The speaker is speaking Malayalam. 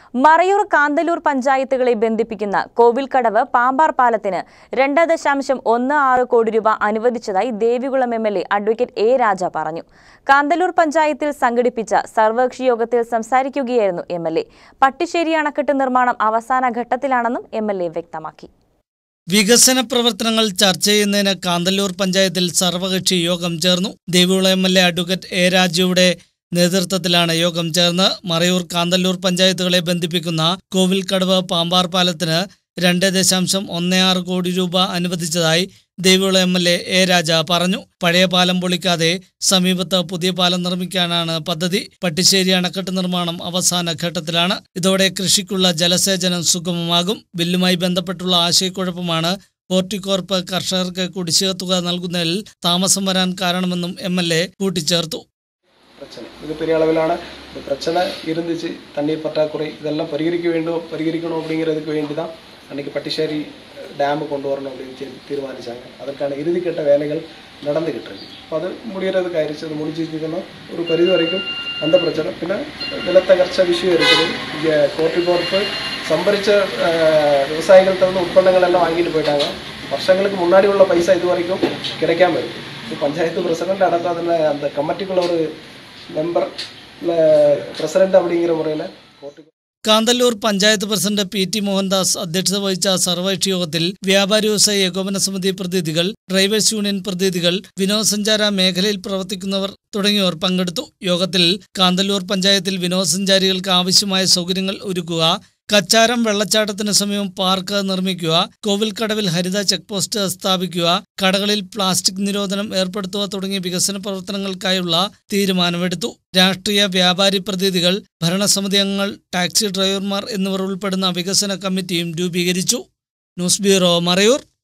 മറയൂർ കാന്തല്ലൂർ പഞ്ചായത്തുകളെ ബന്ധിപ്പിക്കുന്ന കോവിൽക്കടവ് പാമ്പാർ പാലത്തിന് രണ്ട് ദശാംശം ഒന്ന് ആറ് കോടി രൂപ അനുവദിച്ചതായി Devikulam M L A advocate A Raja പറഞ്ഞു കാന്തല്ലൂർ പഞ്ചായത്തിൽ സംഘടിപ്പിച്ച സർവകക്ഷി യോഗത്തിൽ സംസാരിക്കുകയായിരുന്നു എം എൽ എ പട്ടിശ്ശേരി അണക്കെട്ട് നിർമ്മാണം അവസാന ഘട്ടത്തിലാണെന്നും എം എൽ എ വ്യക്തമാക്കി വികസന പ്രവർത്തനങ്ങൾ ചർച്ച ചെയ്യുന്നതിന് കാന്തല്ലൂർ പഞ്ചായത്തിൽ സർവകക്ഷി യോഗം ചേർന്നു Devikulam M L A advocate A രാജയുടെ നേതൃത്വത്തിലാണ് യോഗം ചേർന്ന് മറയൂർ കാന്തല്ലൂർ പഞ്ചായത്തുകളെ ബന്ധിപ്പിക്കുന്ന കോവിൽക്കടവ് പാമ്പാർ പാലത്തിന് രണ്ട് ദശാംശം ഒന്ന് ആറ് കോടി രൂപ അനുവദിച്ചതായി Devikulam M L A A Raja പറഞ്ഞു പഴയ പാലം പൊളിക്കാതെ സമീപത്ത് പുതിയ പാലം നിർമ്മിക്കാനാണ് പദ്ധതി പട്ടിശ്ശേരി അണക്കെട്ട് നിർമ്മാണം അവസാന ഘട്ടത്തിലാണ് ഇതോടെ കൃഷിക്കുള്ള ജലസേചനം സുഗമമാകും ബില്ലുമായി ബന്ധപ്പെട്ടുള്ള ആശയക്കുഴപ്പമാണ് ഹോർട്ടികോർപ്പ് കർഷകർക്ക് കുടിശ്ശിക തുക നൽകുന്നതിൽ താമസം വരാൻ കാരണമെന്നും എം എൽ എ കൂട്ടിച്ചേർത്തു பிரச்சனை இது பெரிய அளவிலான இந்த பிரச்சனை இருந்துச்சு தண்ணீர் பற்றாக்குறை இதெல்லாம் பரிகரிக்க வேண்டும் பரிகரிக்கணும் அப்படிங்கிறதுக்கு வேண்டி தான் அன்றைக்கி பட்டிஷேரி டேமு கொண்டு வரணும் அப்படின்னு சொல்லி தீர்மானிச்சாங்க அதற்கான இறுதிக்கட்ட வேலைகள் நடந்துக்கிட்டு இருக்கு இப்போ அது முடிகிறதுக்கு ஆயிடுச்சு அது முடிஞ்சிச்சுன்னா ஒரு பரிதி வரைக்கும் அந்த பிரச்சனை பின்ன நிலத்தகர்ச்ச விஷயம் இருக்குது இங்கே கோர்ட்டு கோர்ப்பு சம்பரித்த விவசாயிகள்கிட்ட வந்து உட்பன்னங்கள் எல்லாம் வாங்கிட்டு போயிட்டாங்க வருஷங்களுக்கு முன்னாடி உள்ள பைசா இது வரைக்கும் கிடைக்காம இருக்கு இப்போ பஞ்சாயத்து பிரசிடண்ட் அடக்கம் அதில் அந்த கமிட்டிக்குள்ள ஒரு மெம்பர் இல்லை பிரசிடண்ட் அப்படிங்கிற முறையில் கோர்ட்டுக்கு Kanthalloor panchayat president P T Mohandas അധ്യക്ഷത വഹിച്ച സർവകക്ഷി യോഗത്തിൽ വ്യാപാരി വ്യവസായ ഏകോപന സമിതി പ്രതിനിധികൾ ഡ്രൈവേഴ്സ് യൂണിയൻ പ്രതിനിധികൾ വിനോദസഞ്ചാര മേഖലയിൽ പ്രവർത്തിക്കുന്നവർ തുടങ്ങിയവർ പങ്കെടുത്തു യോഗത്തിൽ കാന്തല്ലൂർ പഞ്ചായത്തിൽ വിനോദസഞ്ചാരികൾക്ക് ആവശ്യമായ സൗകര്യങ്ങൾ ഒരുക്കുക കച്ചാരം വെള്ളച്ചാട്ടത്തിന് സമീപം പാർക്ക് നിർമ്മിക്കുക കോവിൽക്കടവിൽ ഹരിത ചെക്ക് പോസ്റ്റ് സ്ഥാപിക്കുക കടകളിൽ പ്ലാസ്റ്റിക് നിരോധനം ഏർപ്പെടുത്തുക തുടങ്ങിയ വികസന പ്രവർത്തനങ്ങൾക്കായുള്ള തീരുമാനമെടുത്തു രാഷ്ട്രീയ വ്യാപാരി പ്രതിനിധികൾ ഭരണസമിതി അംഗങ്ങൾ ടാക്സി ഡ്രൈവർമാർ എന്നിവർ ഉൾപ്പെടുന്ന വികസന കമ്മിറ്റിയും രൂപീകരിച്ചു ന്യൂസ് ബ്യൂറോ മറയൂർ